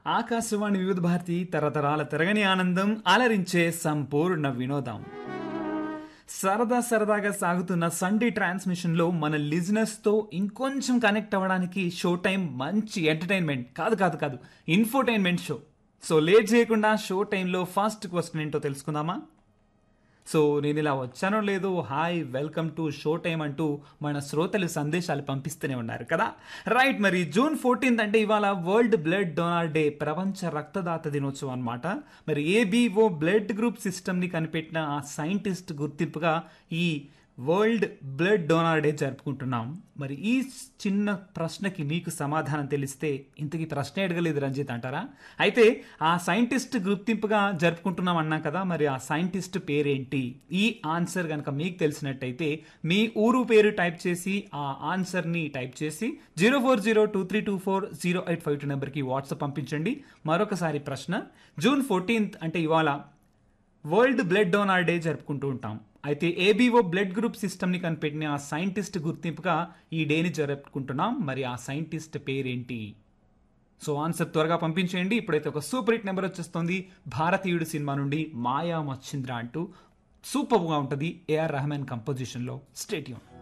ఆకాశవాణి వివిధ భారతి తరతరాల తిరగని ఆనందం అలరించే సంపూర్ణ వినోదం సరదా సరదాగా సాగుతున్న సండే ట్రాన్స్మిషన్ లో మన లిజినెస్ తో ఇంకొంచెం కనెక్ట్ అవ్వడానికి షో టైం మంచి ఎంటర్టైన్మెంట్ కాదు కాదు కాదు ఇన్ఫోటైన్మెంట్ షో సో లేట్ చేయకుండా షో టైంలో ఫస్ట్ క్వశ్చన్ ఏంటో తెలుసుకుందామా సో నేను ఇలా వచ్చానో లేదో hi welcome to show time అంటూ మన శ్రోతలు సందేశాలు పంపిస్తూనే ఉన్నారు కదా రైట్ మరి జూన్ ఫోర్టీన్త్ అంటే ఇవాళ వరల్డ్ బ్లడ్ డొనార్ డే ప్రపంచ రక్తదాత దినోత్సవం అన్నమాట మరి ఏబిఓ బ్లడ్ గ్రూప్ సిస్టమ్ని కనిపెట్టిన ఆ సైంటిస్ట్ గుర్తింపుగా ఈ వరల్డ్ బ్లడ్ డోనార్ డే జరుపుకుంటున్నాం మరి ఈ చిన్న ప్రశ్నకి మీకు సమాధానం తెలిస్తే ఇంతకీ ప్రశ్న అడగలేదు రంజిత్ అంటారా అయితే ఆ సైంటిస్ట్ గుర్తింపుగా జరుపుకుంటున్నాం అన్నాం కదా మరి ఆ సైంటిస్ట్ పేరేంటి ఈ ఆన్సర్ కనుక మీకు తెలిసినట్టయితే మీ ఊరు పేరు టైప్ చేసి ఆ ఆన్సర్ని టైప్ చేసి zero four zero two three two four zero eight five two నెంబర్కి వాట్సాప్ పంపించండి మరొకసారి ప్రశ్న జూన్ ఫోర్టీన్త్ అంటే ఇవాళ వరల్డ్ బ్లడ్ డోనార్ డే జరుపుకుంటూ ఉంటాం అయితే ఏబీఓ బ్లడ్ గ్రూప్ సిస్టమ్ని కనిపెట్టిన ఆ సైంటిస్ట్ గుర్తింపుగా ఈ డేని జరుపుకుంటున్నాం మరి ఆ సైంటిస్ట్ పేరేంటి సో ఆన్సర్ త్వరగా పంపించేయండి ఇప్పుడైతే ఒక సూపర్ హిట్ నెంబర్ వచ్చేస్తుంది భారతీయుడు సినిమా నుండి మాయా మచ్చింద్ర అంటూ సూపర్గా ఉంటుంది ఏఆర్ రెహమాన్ కంపోజిషన్లో స్టేట్యూన్